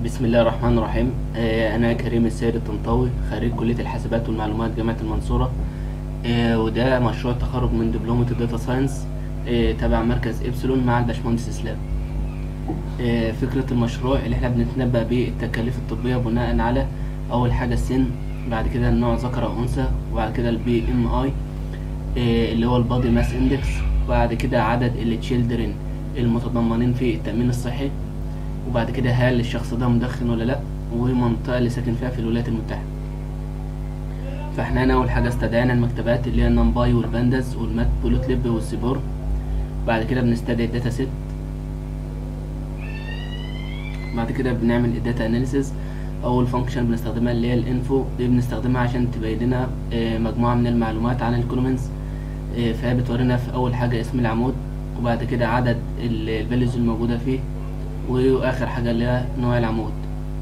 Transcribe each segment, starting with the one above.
بسم الله الرحمن الرحيم آه، أنا كريم السيد الطنطاوي خريج كلية الحاسبات والمعلومات جامعة المنصورة آه، وده مشروع تخرج من دبلومة الداتا ساينس آه، تبع مركز إبسلون مع الباشمهندس إسلام آه، فكرة المشروع اللي احنا بنتنبأ بيه التكاليف الطبية بناء على أول حاجة السن بعد كده النوع ذكر أو أنثى وبعد كده البي ام اي اللي هو البادي ماس اندكس وبعد كده عدد التشيلدرن المتضمنين في التأمين الصحي وبعد كده هل الشخص ده مدخن ولا لا والمنطقة اللي ساكن فيها في الولايات المتحدة فاحنا هنا أول حاجة استدعينا المكتبات اللي هي النمباي والبانداز والمات بولوتليب والسيبور بعد كده بنستدعي الداتا سيت بعد كده بنعمل الداتا اناليسيز اول فانكشن بنستخدمها اللي هي الانفو دي بنستخدمها عشان تبين لنا آه، مجموعه من المعلومات عن الكولومنز فهي بتورينا في اول حاجه اسم العمود وبعد كده عدد الفاليوز الموجوده فيه واخر حاجه اللي هي نوع العمود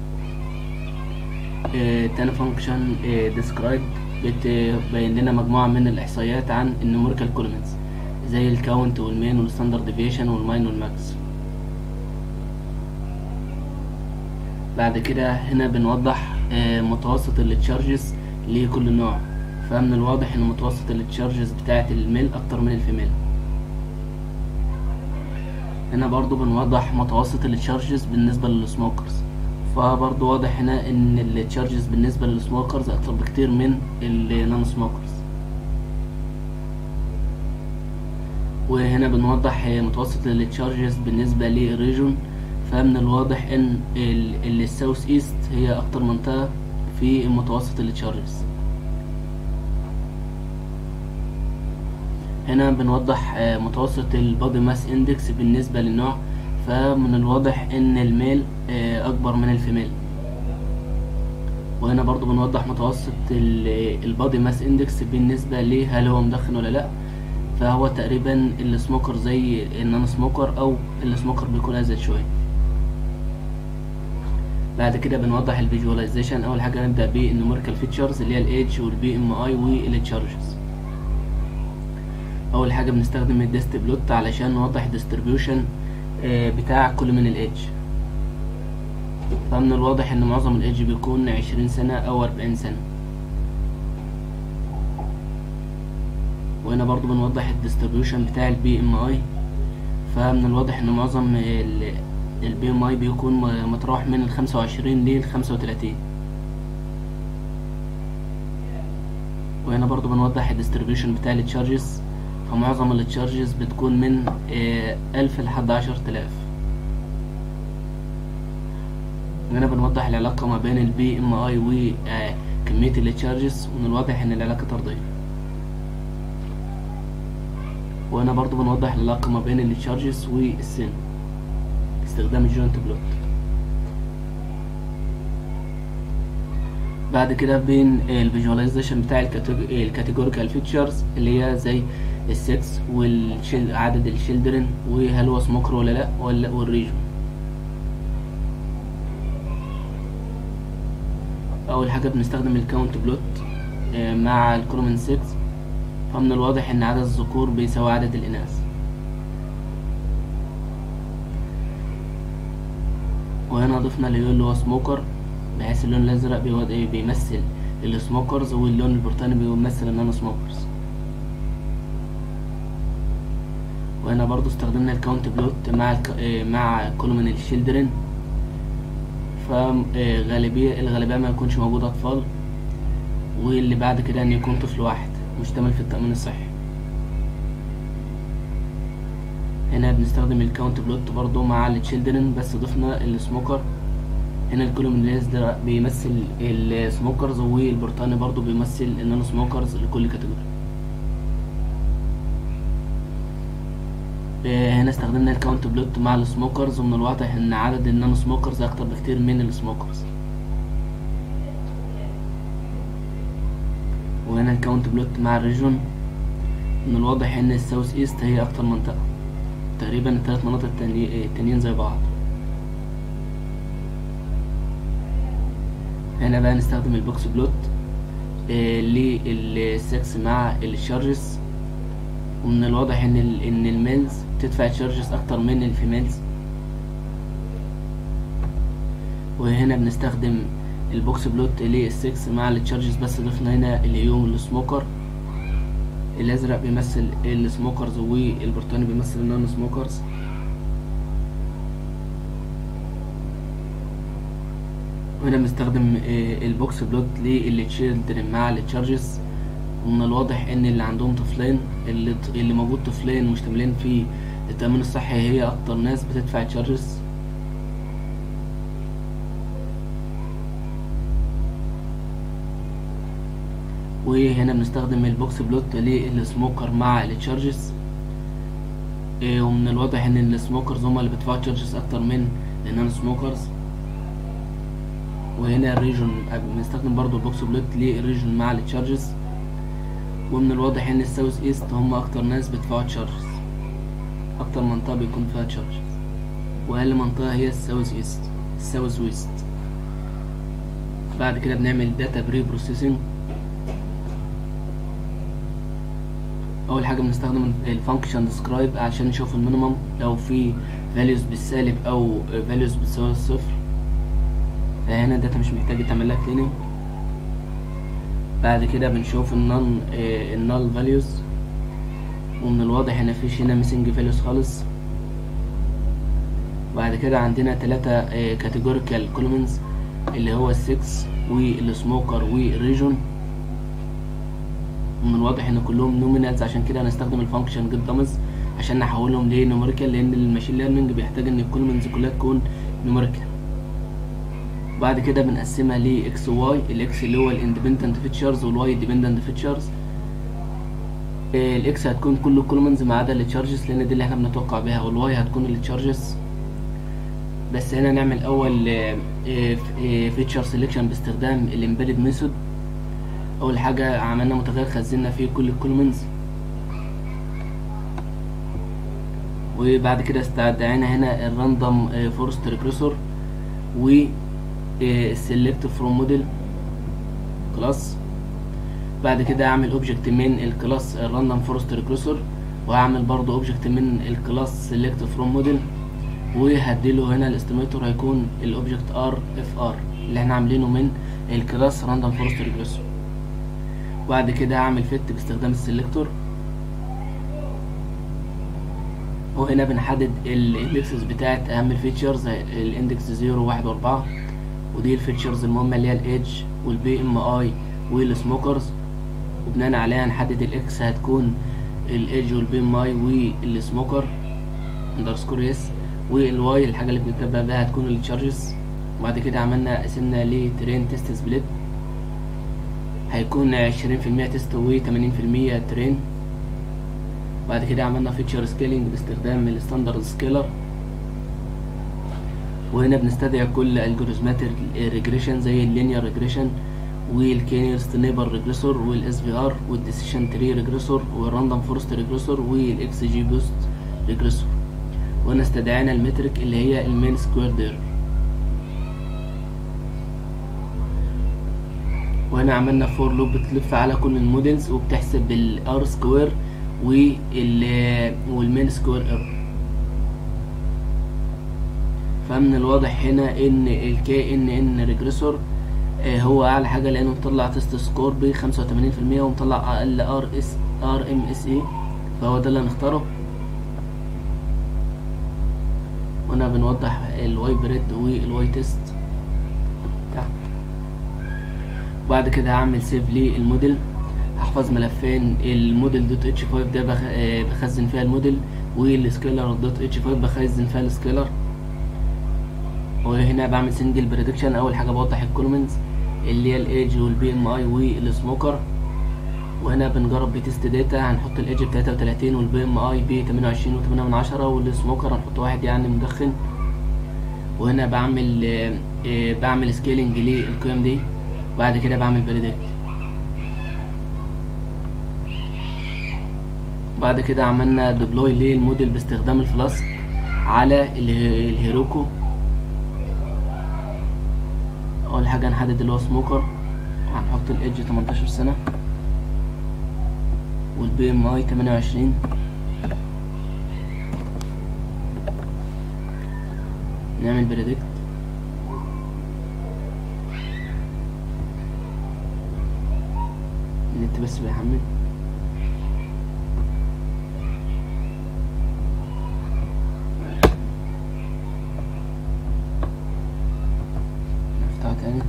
آه، تاني فانكشن ديسكرايب بتبين لنا مجموعه من الاحصائيات عن النوميريكال كولومنز زي الكاونت والمين والستاندرد ديفيشن والماين والماكس بعد كده هنا بنوضح آه، متوسط التشارجز لكل نوع فمن الواضح ان متوسط التشارجز بتاعة الميل اكتر من الفيميل هنا برضو بنوضح متوسط التشارجز بالنسبة للسموكرز فبرضو واضح هنا ان التشارجز بالنسبة للسموكرز اكتر بكتير من النون سموكرز وهنا بنوضح آه، متوسط التشارجز بالنسبة للريجون فمن الواضح ان ال- الساوث ايست هي اكتر منطقة في متوسط التشارجز هنا بنوضح آه، متوسط البادي ماس اندكس بالنسبة للنوع فمن الواضح ان الميل آه، اكبر من الفيميل وهنا برضو بنوضح متوسط البادي ماس اندكس بالنسبة ليه هل هو مدخن ولا لا فهو تقريبا السموكر زي النون سموكر او السموكر بيكون ازيد شوية بعد كده بنوضح الفيجواليزيشن اول حاجه نبدا بالنوميريكال فيتشرز اللي هي الايدج والبي ام اي والتشارجز اول حاجه بنستخدم الديست بلوت علشان نوضح الديستريبيوشن بتاع كل من الايدج فمن الواضح ان معظم الايدج بيكون عشرين سنه او اربعين سنه وهنا برضو بنوضح الديستريبيوشن بتاع البي ام اي فمن الواضح ان معظم ال البي ام اي بيكون م- متراوح من الخمسة وعشرين للخمسة وتلاتين وهنا برضو بنوضح الديستريبيوشن بتاع التشارجز فمعظم التشارجز بتكون من آه، ألف لحد عشر تلاف وهنا بنوضح العلاقة ما بين البي ام اي وكمية التشارجز ومن الواضح ان العلاقة طردية وهنا برضو بنوضح العلاقة ما بين التشارجز والسن استخدام الجوينت بلوت بعد كده بين الفيجواليزيشن بتاع الكاتيجوريكال فيتشرز اللي هي زي السكس وعدد الشيلدرن وهل هو سموكر ولا لا ولا والريجن اول حاجه بنستخدم الكاونت بلوت آه، مع الكرومن 6 فمن الواضح ان عدد الذكور بيساوي عدد الاناث وهنا ضفنا اللون اللي هو سموكر بحيث اللون الازرق بيود- إيه بيمثل السموكرز واللون البرتقاني بيمثل النون سموكرز وهنا برضو استخدمنا الكاونت بلوت مع الك... إيه مع كولومن الشيلدرن فغالبية الغالبية ما يكونش موجود أطفال واللي بعد كده أن يكون طفل واحد مشتمل في التأمين الصحي هنا بنستخدم الكاونت بلوت برضو مع التشيلدرن بس ضفنا السموكر هنا الكولوم ده بيمثل السموكرز والبرتقاني برضو بيمثل النون سموكرز لكل كاتيجوري آه، هنا استخدمنا الكاونت بلوت مع السموكرز ومن الواضح ان عدد النون سموكرز اكتر بكتير من السموكرز وهنا الكاونت بلوت مع الريجون من الواضح ان الساوث ايست هي اكتر منطقة تقريبا الثلاث مناطق التاني- التانيين زي بعض هنا بقى نستخدم البوكس بلوت آه، للسكس مع الشارجز ومن الواضح ان ال ان الميلز بتدفع تشارجز اكتر من الفيميلز وهنا بنستخدم البوكس بلوت للسكس مع التشارجز بس ضفنا هنا اليوم السموكر الازرق بيمثل السموكرز والبرتقاني بيمثل النون سموكرز وهنا بنستخدم البوكس بلوت للتشيلدرن مع التشارجز ومن الواضح ان اللي عندهم طفلين اللي, اللي موجود طفلين مشتملين في التأمين الصحي هي اكتر ناس بتدفع تشارجز وهنا بنستخدم البوكس بلوت للسموكر مع التشارجز ومن الواضح ان السموكرز هما اللي بيدفعوا تشارجز اكتر من النون سموكرز وهنا الريجون بنستخدم برضو البوكس بلوت للريجون مع التشارجز ومن الواضح ان الساوث ايست هم اكتر ناس بيدفعوا تشارجز اكتر منطقة بيكون فيها تشارجز واقل منطقة هي الساوث ايست الساوث ويست بعد كده بنعمل داتا بري بروسيسنج اول حاجه بنستخدم الفانكشن ديسكرايب عشان نشوف المينيمم لو في فاليوز بالسالب او فاليوز بتساوي الصفر فهنا الداتا مش محتاج يتعمل لها كليننج بعد كده بنشوف النون النال فاليوز ومن الواضح ان مفيش هنا ميسنج فاليوز خالص بعد كده عندنا تلاتة كاتيجوريكال كولومنز اللي هو السكس والسموكر والريجون ومن الواضح ان كلهم نومينالز عشان كده هنستخدم الفانكشن جيت دامز عشان نحولهم لنوميريكال لان الماشين ليرنينج بيحتاج ان الكولومنز كلها تكون نوميريكال بعد كده بنقسمها ل اكس واي الاكس اللي هو الاندبندنت فيتشرز والواي ديبندنت فيتشرز الاكس هتكون كل الكولومنز ما عدا التشارجز لان دي اللي احنا بنتوقع بيها والواي هتكون التشارجز بس هنا نعمل اول فيتشر سيلكشن باستخدام الامبيدد ميثود اول حاجه عملنا متغير خزنا فيه كل الكولومنز وبعد كده استدعينا هنا الراندوم فورست ريكريسور و السلكت فروم موديل كلاس بعد كده اعمل اوبجكت من الكلاس الراندوم فورست ريكريسور وهعمل برضو اوبجكت من الكلاس سلكت فروم موديل وهديله هنا الاستيميتور هيكون الاوبجكت ار اف ار اللي احنا عاملينه من الكلاس راندوم فورست ريكريسور وبعد كده هعمل فيت باستخدام السلكتور وهنا بنحدد الاندكسز بتاعت اهم الفيتشرز الاندكس 0 1 و4 ودي الفيتشرز المهمه اللي هي الايدج والبي ام اي والسموكرز وبناء عليها هنحدد الاكس هتكون الايدج والبي ام اي والسموكر اندرسكور اس والواي الحاجه اللي بنتبع بيها هتكون التشارجز وبعد كده عملنا قسمنا لترين تيست سبليت هيكون عشرين في المية تيست وتمانين في المية ترين بعد كده عملنا فيتشر سكيلينج باستخدام الستاندرد سكيلر وهنا بنستدعي كل الجوريزمات الريجريشن زي اللينير ريجريشن والكينيرست نيبر ريجريسور والاس في ار والديسيشن تري ريجريسور والراندوم فورست ريجريسور والاكس جي بوست ريجريسور وهنا استدعينا المترك اللي هي المين سكوير دير وهنا عملنا فور لوب بتلف على كل المودلز وبتحسب الار سكوير وال والمين سكوير ايرور فمن الواضح هنا ان الكي ان ان ريجريسور هو اعلى حاجه لانه مطلع تيست سكور ب 85% ومطلع اقل ار اس ار ام اس اي فهو ده اللي هنختاره هنا بنوضح الواي بريد والواي تيست وبعد كده هعمل سيف للموديل هحفظ ملفين الموديل دوت اتش 5 ده بخزن فيها الموديل والسكيلر دوت اتش 5 بخزن فيها السكيلر وهنا بعمل سنجل بريدكشن اول حاجه بوضح الكولومنز اللي هي الايدج والبي ام اي والسموكر وهنا بنجرب بتيست داتا هنحط الايدج ب 33 والبي ام اي ب 28 و8 من عشرة والسموكر هنحط واحد يعني مدخن وهنا بعمل آه آه بعمل سكيلنج للقيم دي بعد كده بعمل بريدكت بعد كده عملنا ديبلوي للموديل باستخدام الفلاسك على الهيروكو اول حاجه هنحدد اللي هو سموكر هنحط الايدج 18 سنه والبي ام اي 28 نعمل بريدكت النت بس بيحمل نفتحه تاني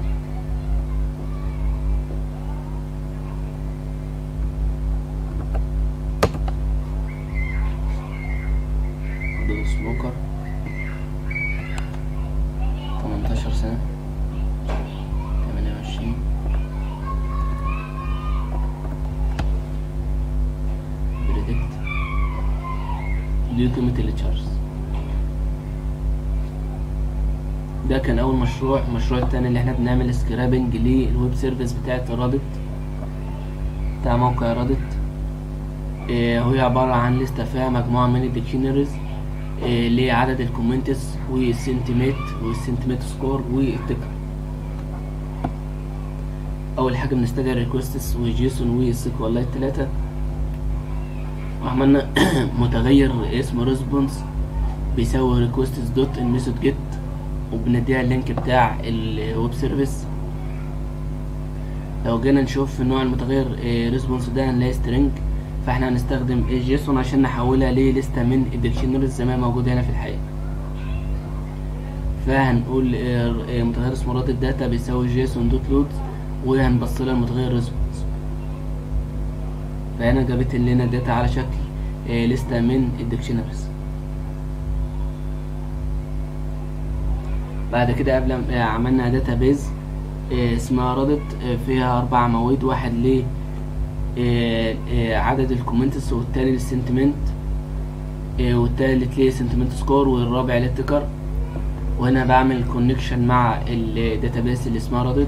دول سموكر 18 سنة 28 بريدكت دي قيمة التشارجز ده كان أول مشروع المشروع التاني اللي احنا بنعمل سكرابنج للويب سيرفيس بتاعت رادت بتاع موقع رادت إيه هو عبارة عن لستة فيها مجموعة من الديكشنريز إيه لعدد الكومنتس والسنتيميت والسنتيميت سكور والتكر اول حاجه بنستدعي ريكوستس وجيسون والسيكوال لايت تلاتة وعملنا متغير اسمه ريسبونس بيساوي ريكوستس دوت الميثود جيت وبنديها اللينك بتاع الويب سيرفيس لو جينا نشوف نوع المتغير ريسبونس ده هنلاقي سترينج فاحنا هنستخدم جيسون عشان نحولها لليستة من الديكشنريز زي ما موجود هنا في الحقيقة فهنقول متغير اسمه راد الداتا بيساوي جيسون دوت لود وهنبص لها المتغير ريسبونس فهنا جابت لنا الداتا على شكل لستة من الديكشنريز بعد كده قبل عملنا داتا بيز اسمها رادت فيها أربع مواعيد واحد ل عدد الكومنتس والتاني للسنتمنت والتالت ليه سنتمنت سكور والرابع للتكر وهنا بعمل كونكشن مع الداتابيس اللي اسمها رادت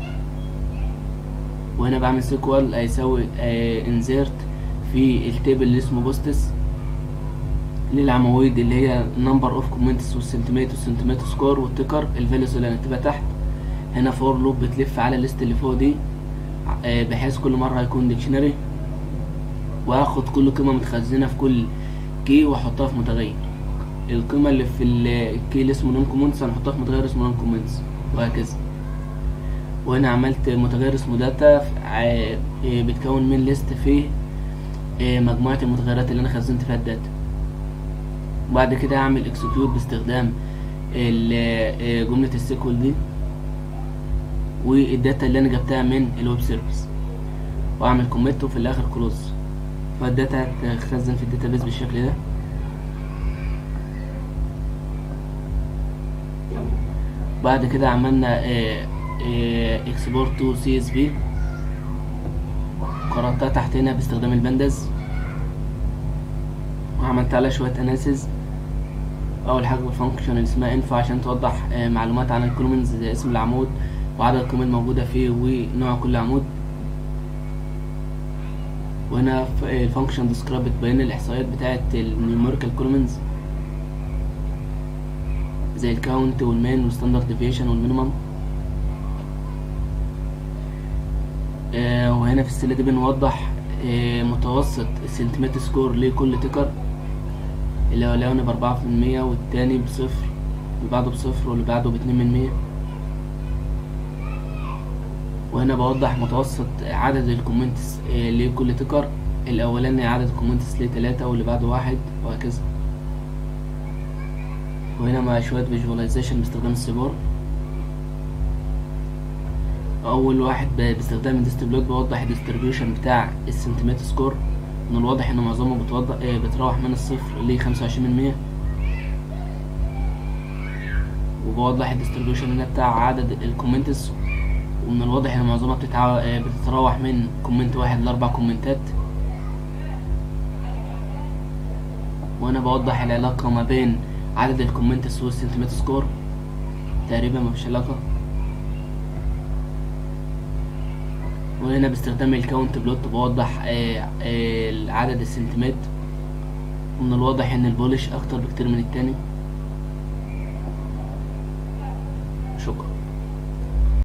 وهنا بعمل سيكوال هيساوي انزيرت في التيبل اللي اسمه بوستس للعواميد اللي هي نمبر اوف كومنتس والسنتيمتر والسنتيمتر سكور والتكر الفاليوز اللي هنكتبها تحت هنا فور لوب بتلف على الليست اللي فوق دي بحيث كل مرة هيكون ديكشنري واخد كل قيمة متخزنة في كل كي واحطها في متغير القيمة اللي في الكي اللي اسمه نون كومنتس هنحطها في متغير اسمه نون كومنتس وهكذا وهنا عملت متغير اسمه داتا بيتكون من ليست فيه مجموعة المتغيرات اللي انا خزنت فيها الداتا وبعد كده اعمل اكسكيوت باستخدام جملة السيكوال دي والداتا اللي انا جبتها من الويب سيرفيس واعمل كوميت وفي الاخر كلوز فالداتا هتخزن في الداتابيس بالشكل ده بعد كده عملنا اكسبورت تو سي اس في قرأتها تحت هنا باستخدام البندز وعملت عليها شوية اناليسيز اول حاجة الفانكشن اللي اسمها انفو عشان توضح معلومات عن الكولومنز زي اسم العمود وعدد القيم الموجودة فيه ونوع كل عمود وهنا الفانكشن ديسكرايب بتبين الاحصائيات بتاعة النيوميريكال كولومنز زي الكاونت والمين والستاندرد ديفيشن والمينيمم آه وهنا في السلة دي بنوضح آه متوسط السنتيمتر سكور لكل تكر اللي هو الاولاني بأربعة في المية والتاني بصفر اللي بعده بصفر واللي بعده باتنين من مية وهنا بوضح متوسط عدد الكومنتس آه لكل تكر الاولاني عدد الكومنتس لتلاتة واللي بعده واحد وهكذا وهنا مع شوية فيجواليزيشن باستخدام السيبور اول واحد باستخدام الديستبلوت بوضح الديستريبيوشن بتاع السنتيمتر سكور من الواضح ان معظمه بتوضح اه بتروح من الصفر ل 25 من مية وبوضح الديستريبيوشن هنا بتاع عدد الكومنتس ومن الواضح ان معظمها بتتعو... اه بتتراوح من كومنت واحد لاربع كومنتات وانا بوضح العلاقة ما بين عدد الكومنتس والسنتيمتر سكور تقريبا مفيش علاقة وهنا باستخدام الكاونت بلوت بوضح آه آه عدد السنتيمتر ومن الواضح ان البولش اكتر بكتير من التاني شكرا